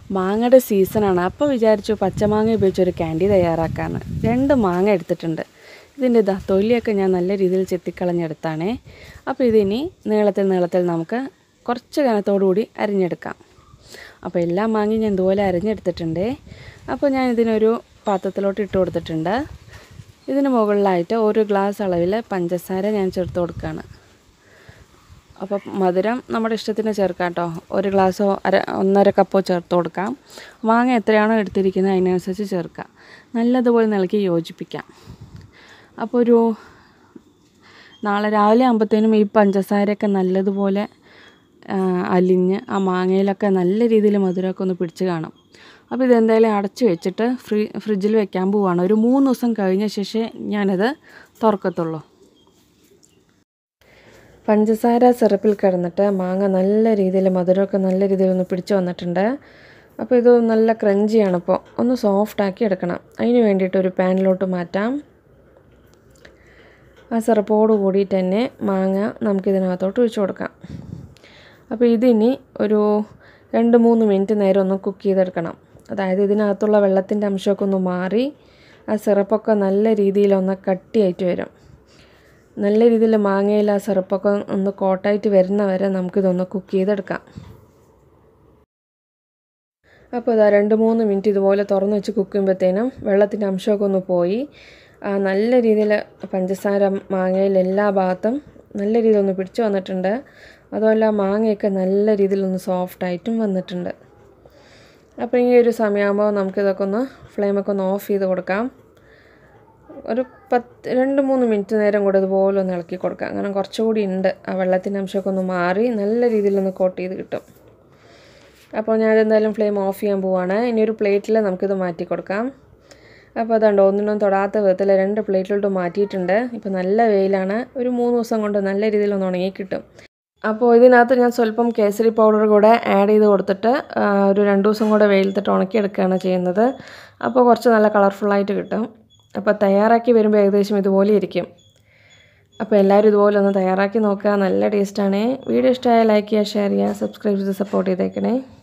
മാങ്ങയുടെ സീസണാണ് അപ്പോൾ വിചാരിച്ചു പച്ചമാങ്ങ ഉപയോഗിച്ചൊരു ക്യാൻഡി തയ്യാറാക്കാമെന്ന് രണ്ട് മാങ്ങ എടുത്തിട്ടുണ്ട് ഇതിൻ്റെ ഇതാ തൊലിയൊക്കെ ഞാൻ നല്ല രീതിയിൽ ചെത്തിക്കളഞ്ഞെടുത്താണേ അപ്പോൾ ഇതിനി നീളത്തിൽ നീളത്തിൽ നമുക്ക് കുറച്ച് കനത്തോടുകൂടി അരിഞ്ഞെടുക്കാം അപ്പോൾ എല്ലാ മാങ്ങയും ഞാൻ ഇതുപോലെ അരിഞ്ഞെടുത്തിട്ടുണ്ട് അപ്പോൾ ഞാൻ ഇതിനൊരു പാത്രത്തിലോട്ട് ഇട്ട് കൊടുത്തിട്ടുണ്ട് ഇതിന് മുകളിലായിട്ട് ഒരു ഗ്ലാസ് അളവിൽ പഞ്ചസാര ഞാൻ ചേർത്ത് കൊടുക്കുകയാണ് അപ്പോൾ മധുരം നമ്മുടെ ഇഷ്ടത്തിന് ചേർക്കാം കേട്ടോ ഒരു ഗ്ലാസ്സോ അര ഒന്നര കപ്പോ ചേർത്ത് കൊടുക്കാം മാങ്ങ എത്രയാണോ എടുത്തിരിക്കുന്നത് അതിനനുസരിച്ച് ചേർക്കാം നല്ലതുപോലെ നിലക്കി യോജിപ്പിക്കാം അപ്പോൾ ഒരു നാളെ രാവിലെ ആകുമ്പോഴത്തേനും ഈ പഞ്ചസാരയൊക്കെ നല്ലതുപോലെ ആ, അലിഞ്ഞ് ആ മാങ്ങയിലൊക്കെ നല്ല രീതിയിൽ മധുരമൊക്കെ ഒന്ന് പിടിച്ച് കാണും അപ്പോൾ ഇതെന്തായാലും അടച്ചു വെച്ചിട്ട് ഫ്രീ ഫ്രിഡ്ജിൽ വെക്കാൻ പോവാണ് ഒരു മൂന്ന് ദിവസം കഴിഞ്ഞ ശേഷം ഞാനത് തുറക്കത്തുള്ളൂ പഞ്ചസാര സിറപ്പിൽ കിടന്നിട്ട് മാങ്ങ നല്ല രീതിയിൽ മധുരമൊക്കെ നല്ല രീതിയിൽ ഒന്ന് പിടിച്ചു വന്നിട്ടുണ്ട് അപ്പോൾ ഇത് നല്ല ക്രഞ്ചിയാണ് ഇപ്പോൾ ഒന്ന് സോഫ്റ്റ് ആക്കി എടുക്കണം അതിന് വേണ്ടിയിട്ട് ഒരു പാനിലോട്ട് മാറ്റാം ആ സിറപ്പോട് കൂടിയിട്ട് തന്നെ മാങ്ങ നമുക്കിതിനകത്തോട്ട് ഒഴിച്ചു കൊടുക്കാം അപ്പോൾ ഇതിനി ഒരു രണ്ട് മൂന്ന് മിനിറ്റ് നേരം ഒന്ന് കുക്ക് ചെയ്തെടുക്കണം അതായത് ഇതിനകത്തുള്ള വെള്ളത്തിൻ്റെ അംശമൊക്കെ ഒന്ന് മാറി ആ സിറപ്പൊക്കെ നല്ല രീതിയിലൊന്ന് കട്ടിയായിട്ട് വരും നല്ല രീതിയിൽ മാങ്ങയിൽ ആ സിറപ്പൊക്കെ ഒന്ന് കോട്ടായിട്ട് വരുന്ന വരെ നമുക്കിതൊന്ന് കുക്ക് ചെയ്തെടുക്കാം അപ്പോൾ ഇതാ രണ്ട് മൂന്ന് മിനിറ്റ് ഇതുപോലെ തുറന്ന് വെച്ച് കുക്ക് ചെയ്യുമ്പോഴത്തേനും വെള്ളത്തിൻ്റെ അംശമൊക്കെ ഒന്ന് പോയി ആ നല്ല രീതിയിൽ പഞ്ചസാര മാങ്ങയിൽ എല്ലാ ഭാഗത്തും നല്ല രീതിയിൽ ഒന്ന് പിടിച്ചു വന്നിട്ടുണ്ട് അതുമല്ല മാങ്ങയൊക്കെ നല്ല രീതിയിലൊന്ന് സോഫ്റ്റായിട്ടും വന്നിട്ടുണ്ട് അപ്പോൾ ഈ ഒരു സമയമാകുമ്പോൾ നമുക്കിതൊക്കെ ഒന്ന് ഫ്ലെയിമൊക്കെ ഒന്ന് ഓഫ് ചെയ്ത് കൊടുക്കാം ഒരു പത്ത് രണ്ട് മൂന്ന് മിനിറ്റ് നേരം കൂടെ ഇതുപോലെ ഒന്ന് ഇളക്കി കൊടുക്കാം അങ്ങനെ കുറച്ചുകൂടി ഉണ്ട് ആ വെള്ളത്തിൻ്റെ അംശമൊക്കെ ഒന്ന് മാറി നല്ല രീതിയിലൊന്ന് കോട്ട് ചെയ്ത് കിട്ടും അപ്പോൾ ഞാൻ എന്തായാലും ഫ്ലെയിം ഓഫ് ചെയ്യാൻ പോവാണ് ഇനി ഒരു പ്ലേറ്റിൽ നമുക്കിത് മാറ്റി കൊടുക്കാം അപ്പോൾ അതുണ്ട് ഒന്നിനും തൊടാത്ത വിധത്തിൽ രണ്ട് പ്ലേറ്റിലോട്ട് മാറ്റിയിട്ടുണ്ട് ഇപ്പോൾ നല്ല വെയിലാണ് ഒരു മൂന്ന് ദിവസം കൊണ്ട് നല്ല രീതിയിൽ ഒന്ന് ഉണങ്ങി കിട്ടും അപ്പോൾ ഇതിനകത്ത് ഞാൻ സ്വല്പം കേസരി പൗഡർ കൂടെ ആഡ് ചെയ്ത് കൊടുത്തിട്ട് ആ, ഒരു രണ്ട് ദിവസം കൂടെ വെയിലത്തിട്ട് ഉണക്കിയെടുക്കുകയാണ് ചെയ്യുന്നത് അപ്പോൾ കുറച്ച് നല്ല കളർഫുള്ളായിട്ട് കിട്ടും അപ്പോൾ തയ്യാറാക്കി വരുമ്പോൾ ഏകദേശം ഇതുപോലെ ഇരിക്കും അപ്പോൾ എല്ലാവരും ഇതുപോലെ ഒന്ന് തയ്യാറാക്കി നോക്കുക നല്ല ടേസ്റ്റാണ് വീഡിയോ ഇഷ്ടമായ ലൈക്ക് ചെയ്യുക ഷെയർ ചെയ്യുക സബ്സ്ക്രൈബ് ചെയ്ത് സപ്പോർട്ട് ചെയ്തേക്കണേ